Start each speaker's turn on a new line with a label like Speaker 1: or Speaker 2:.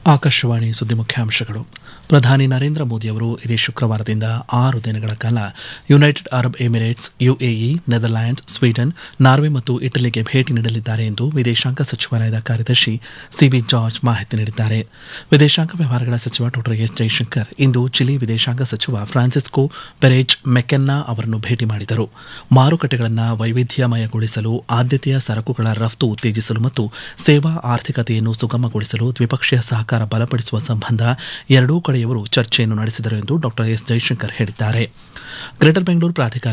Speaker 1: ಆಕಾಶವಾಣಿ ಸುದ್ದಿ ಮುಖ್ಯಾಂಶಗಳು ಪ್ರಧಾನಿ ನರೇಂದ್ರ ಮೋದಿಯವರು ಇದೇ ಶುಕ್ರವಾರದಿಂದ ಆರು ದಿನಗಳ ಕಾಲ United Arab Emirates UAE Netherlands Sweden Norway ಮತ್ತು ಇಟಲಿಗೆ ಭೇಟಿ ನೀಡಲಿದ್ದಾರೆ ಎಂದು ವಿದೇಶಾಂಗ ಸಚಿವಾಲಯದ ಕಾರ್ಯದರ್ಶಿ ಸಿಬಿ ಜಾರ್ಜ್ ಮಾಹಿತಿ ನೀಡಿದ್ದಾರೆ ವಿದೇಶಾಂಗ ವ್ಯವಹಾರಗಳ ಸಚಿವ ಡಾ ಎಸ್ ಜೈಶಂಕರ್ ಇಂದು ಚಿಲಿ ವಿದೇಶಾಂಗ ಸಚಿವ ಫ್ರಾನ್ಸಿಸ್ಕೋ ಪೆರೇಜ್ ಮೆಕೆನ್ನಾ ಅವರನ್ನು ಭೇಟಿ ಮಾಡಿದರು ಮಾರುಕಟ್ಟೆಗಳನ್ನು ವೈವಿಧ್ಯಮಯಗೊಳಿಸಲು ಆದ್ಯತೆಯ ಸರಕುಗಳ ರಫ್ತು ಉತ್ತೇಜಿಸಲು ಮತ್ತು ಸೇವಾ ಆರ್ಥಿಕತೆಯನ್ನು ಸುಗಮಗೊಳಿಸಲು ದ್ವಿಪಕ್ಷೀಯ ಸಹಕಾರ ಬಲಪಡಿಸುವ ಸಂಬಂಧ ಎರಡೂ ಕಡೆಯವರು ಚರ್ಚೆಯನ್ನು ನಡೆಸಿದರು ಎಂದು ಡಾ ಎಸ್ ಜೈಶಂಕರ್ ಹೇಳಿದ್ದಾರೆ ಗ್ರೇಟರ್ ಬೆಂಗಳೂರು ಪ್ರಾಧಿಕಾರ